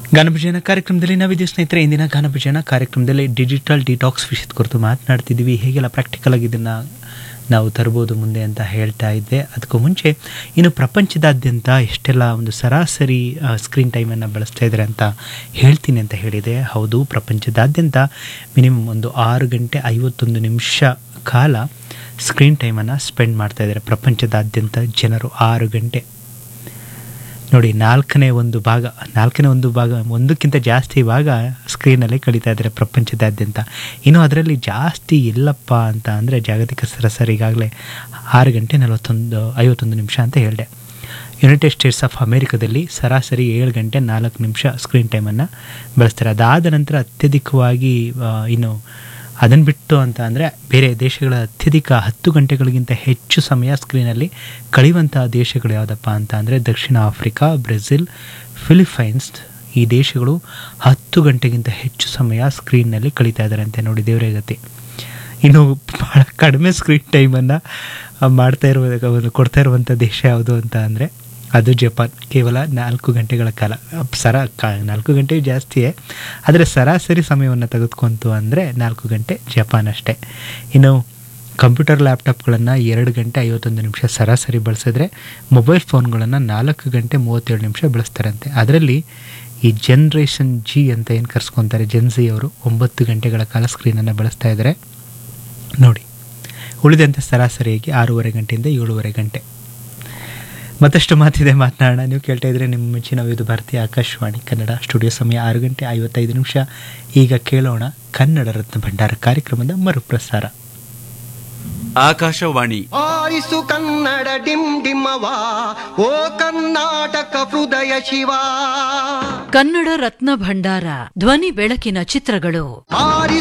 ಗಾನಭಜನ ಕಾರ್ಯಕ್ರಮದಲ್ಲಿ ನಾವಿದ್ದೀವಿ ಸ್ನೇಹಿತರೆ ಇಂದಿನ ಗಾನಭಜನ ಕಾರ್ಯಕ್ರಮದಲ್ಲಿ ಡಿಜಿಟಲ್ ಡಿಟಾಕ್ಸ್ ವಿಷಯದ ಕುರಿತು ಮಾತನಾಡ್ತಿದ್ದೀವಿ ಹೇಗೆಲ್ಲ ಪ್ರಾಕ್ಟಿಕಲ್ ಆಗಿ ಇದನ್ನು ನಾವು ತರ್ಬೋದು ಮುಂದೆ ಅಂತ ಹೇಳ್ತಾ ಇದ್ದೆ ಅದಕ್ಕೂ ಮುಂಚೆ ಇನ್ನು ಪ್ರಪಂಚದಾದ್ಯಂತ ಎಷ್ಟೆಲ್ಲ ಒಂದು ಸರಾಸರಿ ಸ್ಕ್ರೀನ್ ಟೈಮನ್ನು ಬಳಸ್ತಾ ಇದ್ದಾರೆ ಅಂತ ಹೇಳ್ತೀನಿ ಅಂತ ಹೇಳಿದೆ ಹೌದು ಪ್ರಪಂಚದಾದ್ಯಂತ ಮಿನಿಮಮ್ ಒಂದು ಆರು ಗಂಟೆ ಐವತ್ತೊಂದು ನಿಮಿಷ ಕಾಲ ಸ್ಕ್ರೀನ್ ಟೈಮನ್ನು ಸ್ಪೆಂಡ್ ಮಾಡ್ತಾ ಇದ್ದಾರೆ ಪ್ರಪಂಚದಾದ್ಯಂತ ಜನರು ಆರು ಗಂಟೆ ನೋಡಿ ನಾಲ್ಕನೇ ಒಂದು ಭಾಗ ನಾಲ್ಕನೇ ಒಂದು ಭಾಗ ಒಂದಕ್ಕಿಂತ ಜಾಸ್ತಿ ಭಾಗ ಸ್ಕ್ರೀನಲ್ಲಿ ಕಳೀತಾ ಇದ್ದಾರೆ ಪ್ರಪಂಚದಾದ್ಯಂತ ಇನ್ನು ಅದರಲ್ಲಿ ಜಾಸ್ತಿ ಎಲ್ಲಪ್ಪ ಅಂತ ಅಂದರೆ ಜಾಗತಿಕ ಸರಾಸರಿ ಈಗಾಗಲೇ ಆರು ಗಂಟೆ ನಲವತ್ತೊಂದು ಐವತ್ತೊಂದು ನಿಮಿಷ ಅಂತ ಹೇಳಿದೆ ಯುನೈಟೆಡ್ ಸ್ಟೇಟ್ಸ್ ಆಫ್ ಅಮೇರಿಕಾದಲ್ಲಿ ಸರಾಸರಿ ಏಳು ಗಂಟೆ ನಾಲ್ಕು ನಿಮಿಷ ಸ್ಕ್ರೀನ್ ಟೈಮನ್ನು ಬಳಸ್ತಾರೆ ಅದಾದ ನಂತರ ಅತ್ಯಧಿಕವಾಗಿ ಆ, ಇನ್ನು ಅದನ್ನು ಬಿಟ್ಟು ಅಂತ ಅಂದರೆ ಬೇರೆ ದೇಶಗಳ ಅತ್ಯಧಿಕ ಹತ್ತು ಗಂಟೆಗಳಿಗಿಂತ ಹೆಚ್ಚು ಸಮಯ ಸ್ಕ್ರೀನಲ್ಲಿ ಕಳೆಯುವಂತಹ ದೇಶಗಳು ಯಾವುದಪ್ಪ ಅಂತ ಅಂದರೆ ದಕ್ಷಿಣ ಆಫ್ರಿಕಾ ಬ್ರೆಜಿಲ್ ಫಿಲಿಪೈನ್ಸ್ ಈ ದೇಶಗಳು ಹತ್ತು ಗಂಟೆಗಿಂತ ಹೆಚ್ಚು ಸಮಯ ಸ್ಕ್ರೀನ್ನಲ್ಲಿ ಕಳೀತಾ ಇದ್ದಾರೆ ಅಂತ ನೋಡಿ ದೇವರೇ ಗತಿ ಇನ್ನು ಭಾಳ ಕಡಿಮೆ ಸ್ಕ್ರೀನ್ ಟೈಮನ್ನು ಮಾಡ್ತಾ ಇರುವ ಒಂದು ಕೊಡ್ತಾ ಇರುವಂಥ ದೇಶ ಯಾವುದು ಅಂತ ಅಂದರೆ ಅದು ಜಪಾನ್ ಕೇವಲ ನಾಲ್ಕು ಗಂಟೆಗಳ ಕಾಲ ಸರ ಕ ನಾಲ್ಕು ಗಂಟೆ ಜಾಸ್ತಿಯೇ ಆದರೆ ಸರಾಸರಿ ಸಮಯವನ್ನು ತೆಗೆದುಕೊಂತು ಅಂದರೆ ನಾಲ್ಕು ಗಂಟೆ ಜಪಾನ್ ಅಷ್ಟೇ ಇನ್ನು ಕಂಪ್ಯೂಟರ್ ಲ್ಯಾಪ್ಟಾಪ್ಗಳನ್ನು ಎರಡು ಗಂಟೆ ಐವತ್ತೊಂದು ನಿಮಿಷ ಸರಾಸರಿ ಬಳಸಿದ್ರೆ ಮೊಬೈಲ್ ಫೋನ್ಗಳನ್ನು ನಾಲ್ಕು ಗಂಟೆ ಮೂವತ್ತೇಳು ನಿಮಿಷ ಬಳಸ್ತಾರಂತೆ ಅದರಲ್ಲಿ ಈ ಜನ್ರೇಷನ್ ಜಿ ಅಂತ ಏನು ಕರ್ಸ್ಕೊತಾರೆ ಜೆನ್ಸಿ ಅವರು ಒಂಬತ್ತು ಗಂಟೆಗಳ ಕಾಲ ಸ್ಕ್ರೀನನ್ನು ಬಳಸ್ತಾ ಇದ್ದಾರೆ ನೋಡಿ ಉಳಿದಂತೆ ಸರಾಸರಿಯಾಗಿ ಆರೂವರೆ ಗಂಟೆಯಿಂದ ಏಳುವರೆ ಗಂಟೆ ಮತ್ತಷ್ಟು ಮಾತಿದೆ ಮಾತನಾಡೋಣ ನೀವು ಕೇಳ್ತಾ ಇದ್ರೆ ನಿಮ್ಮ ಮೆಚ್ಚಿನ ವಿವಿಧ ಭಾರತೀಯ ಆಕಾಶವಾಣಿ ಕನ್ನಡ ಸ್ಟುಡಿಯೋ ಸಮಯ ಆರು ಗಂಟೆ ಐವತ್ತೈದು ನಿಮಿಷ ಈಗ ಕೇಳೋಣ ಕನ್ನಡ ರತ್ನ ಭಂಡಾರ ಕಾರ್ಯಕ್ರಮದ ಮರುಪ್ರಸಾರ ಆಕಾಶವಾಣಿ ಆರಿಸು ಕನ್ನಡ ಡಿಮ್ ಡಿಮ್ಮವ ಓ ಕರ್ನಾಟಕ ಹೃದಯ ಶಿವ ಕನ್ನಡ ರತ್ನ ಭಂಡಾರ ಧ್ವನಿ ಬೆಳಕಿನ ಚಿತ್ರಗಳು ಆರಿಸು